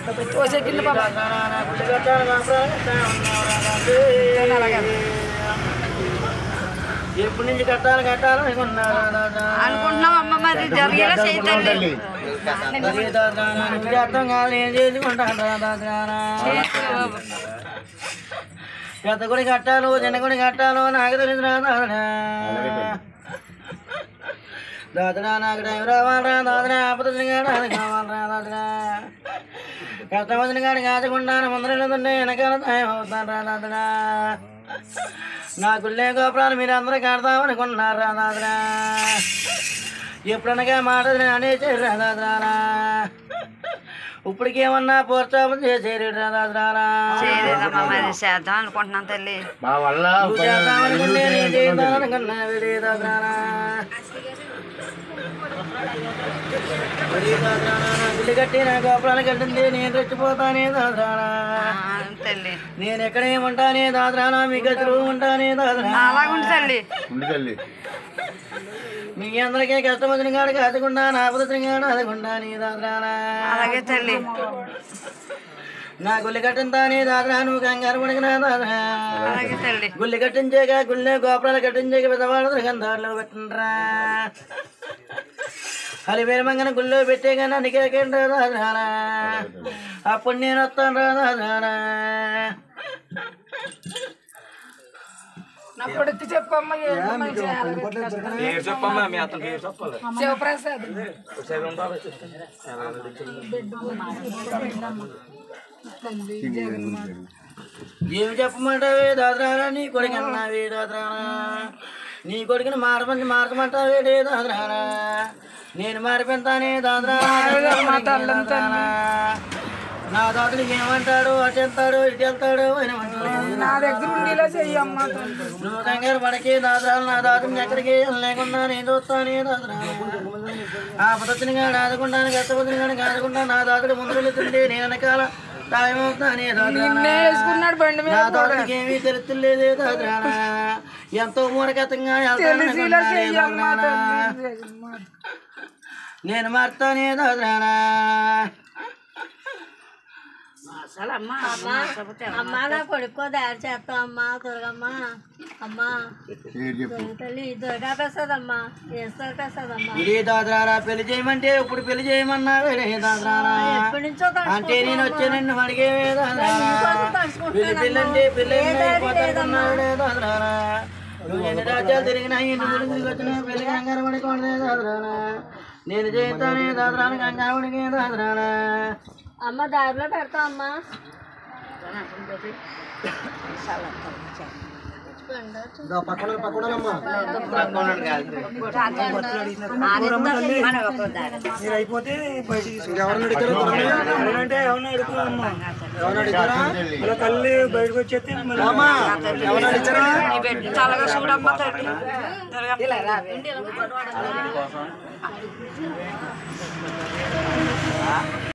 తోసేకింది బాబా ఎప్పటి నుంచి కట్టాలి కట్టాలి అనుకున్నారా అనుకుంటున్నాం అమ్మ మరి జరిగేలా చేయతండి అర్థం కాదు ఏం చేసుకుంటాను పెద్ద గుడి కట్టాలు చిన్న గుడి కట్టాలు నాకు తెలియదు దాదరా నాకు టైం రావాలరా దాదరా ఆపదని కాదు కావాలరా దాదరా కష్టమదిన కాడి కాచకుండాను ముందరెళ్ళుతుండే వెనకాల టైం అవుతారా దాదరా నా గుళ్ళే గోపురాలు మీరు అందరూ కడతామనుకున్నారా దాదరా ఎప్పుడనగా మాట అనేసారు దాదరా ఇప్పటికేమన్నా పోర్చాపం చేసేరు దాదరా చేయలేదమ్మా మరి చేద్దాం అనుకుంటున్నాం తల్లి మా వల్ల నువ్వు చేద్దామనుకుంటే నేను చేద్దామనుకున్నా వెళ్ళి దాదరా గుడి కట్టి నా గోపురాలు కట్టింది నేను రెచ్చిపోతానే దాదరా ఆ, తల్లి నేను ఎక్కడేముంటానే దాదరానా మీ గదులు ఉంటానే దాదరా అలాగుంది తల్లి ఉండి తల్లి మీ అందరికీ కష్టం వచ్చిన కాడ కాచకుండా నా పద్ధతిని కాడ అదకుండా నీ దాదరానా అలాగే తల్లి నా గుళ్ళు కట్టింతానే దాదరా నువ్వు కంగారు పడిగినా దాదరా అలాగే తల్లి గుళ్ళు కట్టించాక గుళ్ళే గోపురాలు కట్టించాక పెద్దవాళ్ళు గంధారులో పెట్టండిరా హరివేరు మంగన గుళ్ళో పెట్టే కానీ అందుకేకండి దాదరానా అప్పుడు నేను వస్తాను రా దాదరానా నా కొడుకు చెప్పమ్మ శివప్రసాద్ ఏమి చెప్పమంటావే దాదరానా నీ కొడుకు అన్నావే దాదరానా నీ కొడుకుని మారమంది మార్చమంటావే డే దాదరానా నేను మారిపోతానే దాదరానా నా దాదుడికి ఏమంటాడు అటు వెళ్తాడు ఇటు వెళ్తాడు అని నా దగ్గర ఉండేలా చెయ్యమ్మ తండ్రి నువ్వు కంగారు పడకి దాదరాలు నా దాదుని ఎక్కడికి లేకుండా నేను చూస్తానే దాదరా ఆ పద్ధతిని కానీ ఆదుకుంటాను గట్టపతిని కానీ కాదుకుంటా నా దాదుడు ముందు వెళుతుంటే నేను వెనకాల ఖాయమవుతానే దాదరా వేసుకున్నాడు బండి మీద నా దాదుడికి ఏమీ తెలుస్తులేదే దాదరా ఎంతో మూరకతంగా తెలిసిలా చెయ్యమ్మ వెళ్తాను తండ్రి జగన్మాత. నేను మారుతానే దాదరానా అమ్మా నా కొడుకో దారి చేస్తాం అమ్మా దుర్గమ్మ అమ్మా పేరు చెప్పు తల్లి దుర్గా ప్రసాద్ అమ్మా ఈశ్వర ప్రసాద్ అమ్మా ఇది దాదరారా పెళ్లి చేయమంటే ఇప్పుడు పెళ్లి చేయమన్నా వేడే దాదరారా ఎప్పటి నుంచో అంటే నేను వచ్చి నిన్ను అడిగేవే దాదరారా పెళ్లి పెళ్ళంటే పెళ్ళి దాదరారా నువ్వు ఎన్ని రాజ్యాలు తిరిగినా ఎన్ని గురించి వచ్చినా పెళ్లి కంగారు పడుకోండి దాదరారా నేను చేస్తానే దాదరాను కంగారు పడిగే దాదరారా అమ్మ దారిలో పెడతాం అమ్మా నీ బిడ్డ చల్లగా చూడమ్మా తల్లి దుర్గమ్మ.